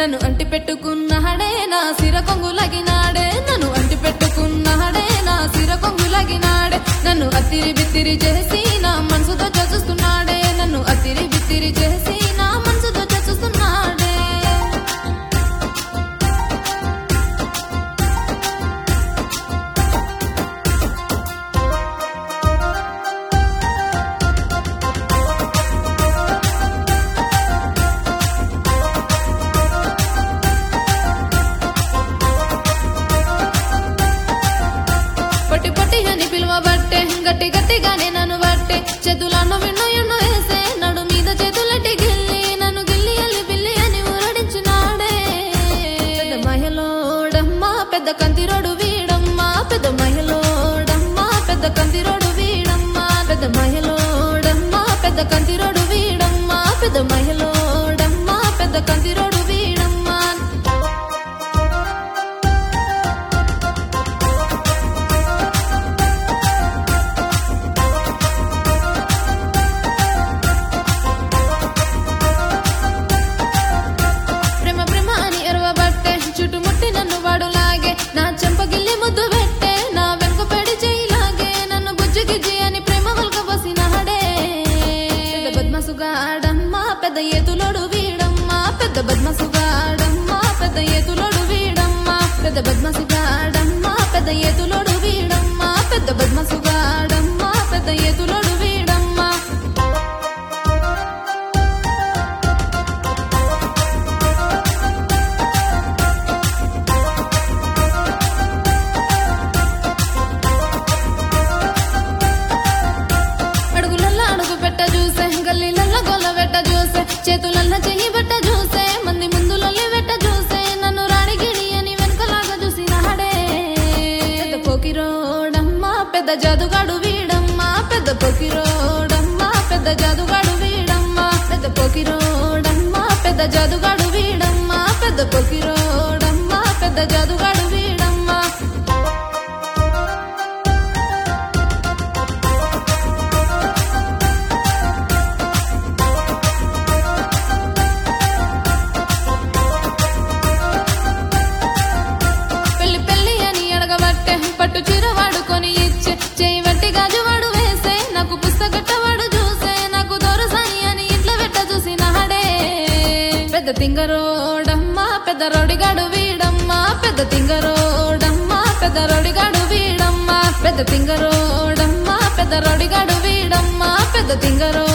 నన్ను అంటి పెట్టుకున్నాడే నా సిర కొంగులగినాడే నన్ను అంటి పెట్టుకున్నాడే నా సిర కొంగులగినాడే నన్ను అత్తిరి బిత్తిరి చేసి నా మనసుతో చచుస్తున్నాడే నన్ను అత్తిరి బిత్తిరి చేసి నా మనసుతో చచుస్తున్నాడే పొట్టి పొట్టి అని పిలువబట్టే గట్టి గట్టిగానే నన్ను బట్టే చేతులను విన్ను ఎన్నో వేసే నడు మీద చేతులెట్టి గిల్లి నన్ను గిల్లి అల్లి పిల్లి అని ఊరడించినాడే పెద్ద మహిళోడమ్మా పెద్ద కంతిరోడు వీడమ్మా పెద్ద మహిళోడమ్మా పెద్ద కంతిరోడు వీడమ్మా పెద్ద మహిళోడమ్మా పెద్ద కంతిరోడు వీడమ్మా పెద్ద మహిళోడమ్మా పెద్ద కంతిరోడు వీడమ్మా ప్రేమ ప్రేమ అని ఎరవబట్టే చుట్టుముట్టి నన్ను వాడు లాగే నా చెంపగిల్లి ముద్దు పెట్టే నా వెనుక పెడి చేయిలాగే నన్ను బుజ్జి గిజ్జి అని ప్రేమ వల్క పోసినాడే పెద్ద బద్మసుగాడమ్మా పెద్ద ఏతులోడు వీడమ్మా పెద్ద బద్మసుగాడమ్మా పెద్ద ఏతులోడు వీడమ్మా పెద్ద బద్మసుగాడమ్మా పెద్ద ఏతులోడు వీడమ్మా పెద్ద బద్మసుగాడమ్మా పెద్ద ఏతులోడు వీడమ్మా అడుగులల్ల అడుగు పెట్ట చూసే గల్లీలల్ల గొల్ల పెట్ట చూసే చేతులల్ల చెయ్యి పెట్ట చూసే మంది ముందు లొల్లి పెట్ట చూసే నన్ను రాణి గిడి అని వెనకలాగా చూసినాడే పెద్ద పోకిరోడమ్మా పెద్ద జాదుగాడు వీడమ్మా పెద్ద పోకిరోడమ్మా పెద్ద జాదుగాడు వీడమ్మా పెద్ద పోకిరోడమ్మా పెద్ద జాదుగాడు వీడమ్మా పెద్ద పోకిరోడమ్మా పెద్ద జాదుగాడు వీడమ్మా పెళ్లి పెళ్లి అని అడగబట్టే పట్టు చీర వాడుకొని ఇచ్చే చేయి వెట్టి గాజు వాడు వేసే నాకు పుస్తకట్ట వాడు చూసే నాకు దొరసాని అని ఇంట్లో పెట్ట చూసినాడే పెద్ద తింగరోడమ్మా పెద్ద రౌడిగాడు వీడమ్మా పెద్ద తింగరోడమ్మా పెద్ద రౌడిగాడు వీడమ్మా పెద్ద తింగరోడమ్మా పెద్ద రౌడిగాడు వీడమ్మా పెద్ద తింగరో